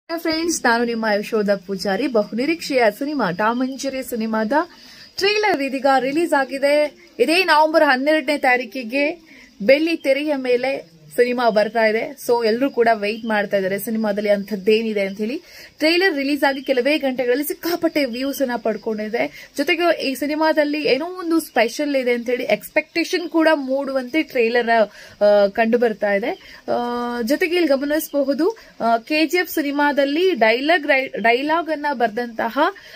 friends ನಾನು ನಿಮ್ಮ ಯಶೋಧ ಪೂಜಾರಿ ಬಹುನಿರೀಕ್ಷೆಯ ಸಿನಿಮಾ ಟಾಮಂಜರಿ ಸಿನಿಮಾದ ಟ್ರೇಲರ್ ಇದೀಗ ರಿಲೀಸ್ ಆಗಿದೆ ಇದೇ ನವೆಂಬರ್ ಹನ್ನೆರಡನೇ ತಾರೀಕಿಗೆ ಬೆಳ್ಳಿ ತೆರೆಯ ಮೇಲೆ ಸಿನಿಮಾ ಬರ್ತಾ ಇದೆ ಸೊ ಎಲ್ಲರೂ ಕೂಡ ವೆಯ್ಟ್ ಮಾಡ್ತಾ ಇದ್ದಾರೆ ಸಿನಿಮಾದಲ್ಲಿ ಅಂಥದ್ದೇನಿದೆ ಅಂತ ಹೇಳಿ ಟ್ರೈಲರ್ ರಿಲೀಸ್ ಆಗಿ ಕೆಲವೇ ಗಂಟೆಗಳಲ್ಲಿ ಸಿಕ್ಕಾಪಟ್ಟೆ ವ್ಯೂಸ್ ಅನ್ನ ಪಡ್ಕೊಂಡಿದೆ ಜೊತೆಗೆ ಈ ಸಿನಿಮಾದಲ್ಲಿ ಏನೋ ಒಂದು ಸ್ಪೆಷಲ್ ಇದೆ ಅಂತ ಹೇಳಿ ಎಕ್ಸ್ಪೆಕ್ಟೇಷನ್ ಕೂಡ ಮೂಡುವಂತೆ ಟ್ರೈಲರ್ ಕಂಡು ಬರ್ತಾ ಇದೆ ಆ, ಜೊತೆಗೆ ಇಲ್ಲಿ ಗಮನಿಸಬಹುದು ಕೆಜಿಎಫ್ ಸಿನಿಮಾದಲ್ಲಿ ಡೈಲಾಗ್ ಡೈಲಾಗ್ ಅನ್ನ ಬರೆದಂತಹ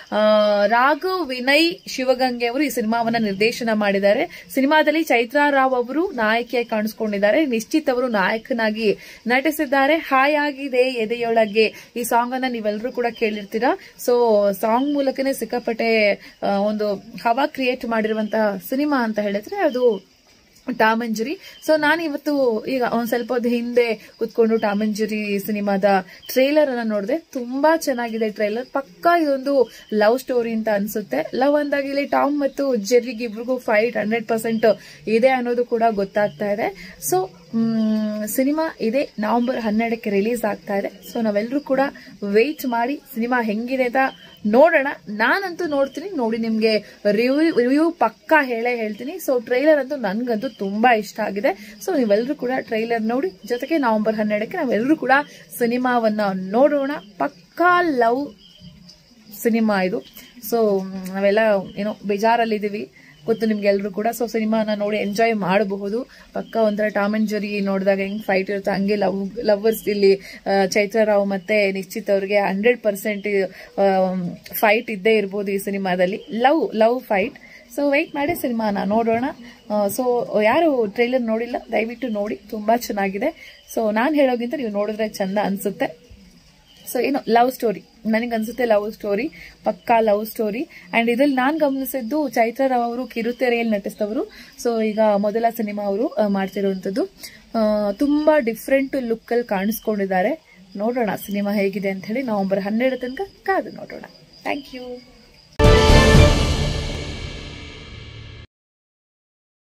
ರಾಘವ್ ವಿನಯ್ ಶಿವಗಂಗೆ ಅವರು ಈ ಸಿನಿಮಾವನ್ನ ನಿರ್ದೇಶನ ಮಾಡಿದ್ದಾರೆ ಸಿನಿಮಾದಲ್ಲಿ ಚೈತ್ರಾ ರಾವ್ ಅವರು ನಾಯಕಿಯಾಗಿ ಕಾಣಿಸ್ಕೊಂಡಿದ್ದಾರೆ ನಿಶ್ಚಿತ್ ಅವರು ನಾಯಕನಾಗಿ ನಟಿಸಿದ್ದಾರೆ ಹಾಯ್ ಆಗಿದೆ ಎದೆಯೊಳಗೆ ಈ ಸಾಂಗ್ ಅನ್ನ ನೀವೆಲ್ಲರೂ ಕೂಡ ಕೇಳಿರ್ತೀರಾ ಸೊ ಸಾಂಗ್ ಮೂಲಕನೇ ಸಿಕ್ಕಾಪಟ್ಟೆ ಆ, ಒಂದು ಹವಾ ಕ್ರಿಯೇಟ್ ಮಾಡಿರುವಂತಹ ಸಿನಿಮಾ ಅಂತ ಹೇಳಿದ್ರೆ ಅದು ಟಾಮಂಜರಿ ಸೊ ನಾನು ಇವತ್ತು ಈಗ ಒಂದ್ ಸ್ವಲ್ಪ ಹೊತ್ತು ಹಿಂದೆ ಕುತ್ಕೊಂಡು ಟಾಮಂಜರಿ ಸಿನಿಮಾದ ಟ್ರೇಲರ್ ಅನ್ನ ನೋಡಿದೆ ತುಂಬಾ ಚೆನ್ನಾಗಿದೆ ಟ್ರೇಲರ್ ಪಕ್ಕಾ ಇದೊಂದು ಲವ್ ಸ್ಟೋರಿ ಅಂತ ಅನ್ಸುತ್ತೆ ಲವ್ ಅಂದಾಗ ಇಲ್ಲಿ ಟಾಮ್ ಮತ್ತು ಜೆರ್ರಿಗೆ ಇಬ್ರಿಗೂ ಫೈಟ್ ಹಂಡ್ರೆಡ್ ಪರ್ಸೆಂಟ್ ಇದೆ ಅನ್ನೋದು ಕೂಡ ಗೊತ್ತಾಗ್ತಾ ಇದೆ ಸೊ ಸಿನಿಮಾ ಇದೆ ನವೆಂಬರ್ ಹನ್ನೆರಡಕ್ಕೆ ರಿಲೀಸ್ ಆಗ್ತಾ ಇದೆ ಸೊ ನಾವೆಲ್ಲರೂ ಕೂಡ ವೆಯ್ಟ್ ಮಾಡಿ ಸಿನಿಮಾ ಹೆಂಗಿದೆ ಅಂತ ನೋಡೋಣ ನಾನಂತೂ ನೋಡ್ತೀನಿ ನೋಡಿ ನಿಮ್ಗೆ ರಿವ್ಯೂ ರಿವ್ಯೂ ಪಕ್ಕಾ ಹೇಳೇ ಹೇಳ್ತೀನಿ ಸೊ ಟ್ರೈಲರ್ ಅಂತೂ ನನ್ಗಂತೂ ತುಂಬಾ ಇಷ್ಟ ಆಗಿದೆ ಸೊ ನೀವೆಲ್ಲರೂ ಕೂಡ ಟ್ರೈಲರ್ ನೋಡಿ ಜೊತೆಗೆ ನವೆಂಬರ್ ಹನ್ನೆರಡಕ್ಕೆ ನಾವೆಲ್ಲರೂ ಕೂಡ ಸಿನಿಮಾವನ್ನ ನೋಡೋಣ ಪಕ್ಕಾ ಲವ್ ಸಿನಿಮಾ ಇದು ಸೊ ನಾವೆಲ್ಲ ಏನೋ ಬೇಜಾರಲ್ಲಿದ್ದೀವಿ ಗೊತ್ತು ನಿಮ್ಗೆ ಎಲ್ಲರೂ ಕೂಡ ಸೊ ಸಿನಿಮಾನ ನೋಡಿ ಎಂಜಾಯ್ ಮಾಡಬಹುದು ಪಕ್ಕ ಒಂಥರ ಟಾಮ್ ಅಂಡ್ ಜರಿ ನೋಡಿದಾಗ ಹೆಂಗ್ ಫೈಟ್ ಇರುತ್ತೆ ಹಂಗೆ ಲವ್ ಲವರ್ಸ್ ಇಲ್ಲಿ ಆ, ಚೈತ್ರ ರಾವ್ ಮತ್ತೆ ನಿಶ್ಚಿತ್ ಅವ್ರಿಗೆ ಹಂಡ್ರೆಡ್ ಪರ್ಸೆಂಟ್ ಫೈಟ್ ಇದ್ದೇ ಇರ್ಬೋದು ಈ ಸಿನಿಮಾದಲ್ಲಿ love love fight so wait ಮಾಡಿ ಸಿನಿಮಾನ ನೋಡೋಣ ಸೊ ಯಾರು ಟ್ರೈಲರ್ ನೋಡಿಲ್ಲ ದಯವಿಟ್ಟು ನೋಡಿ ತುಂಬಾ ಚೆನ್ನಾಗಿದೆ ಸೊ ನಾನು ಹೇಳೋಗಿಂತ ನೀವು ನೋಡಿದ್ರೆ ಚಂದ ಅನ್ಸುತ್ತೆ ಸೊ ಏನು ಲವ್ ಸ್ಟೋರಿ ನನಗೆ ಅನ್ಸುತ್ತೆ ಲವ್ ಸ್ಟೋರಿ ಪಕ್ಕಾ ಲವ್ ಸ್ಟೋರಿ ಅಂಡ್ ಇದ್ರಲ್ಲಿ ನಾನು ಗಮನಿಸಿದ್ದು ಚೈತ್ರ ರಾವ್ ಅವರು ಕಿರುತೆರೆಯಲ್ಲಿ ನಟಿಸಿದವರು ಸೊ ಈಗ ಮೊದಲ ಸಿನಿಮಾ ಅವರು ಆ, ಮಾಡ್ತಿರುವಂಥದ್ದು ಆ, ತುಂಬಾ ಡಿಫ್ರೆಂಟ್ ಲುಕ್ ಅಲ್ಲಿ ಕಾಣಿಸ್ಕೊಂಡಿದ್ದಾರೆ ನೋಡೋಣ ಸಿನಿಮಾ ಹೇಗಿದೆ ಅಂತ ಹೇಳಿ ನವೆಂಬರ್ ಹನ್ನೆರಡು ತನಕ ಕಾದು ನೋಡೋಣ ಥ್ಯಾಂಕ್ ಯು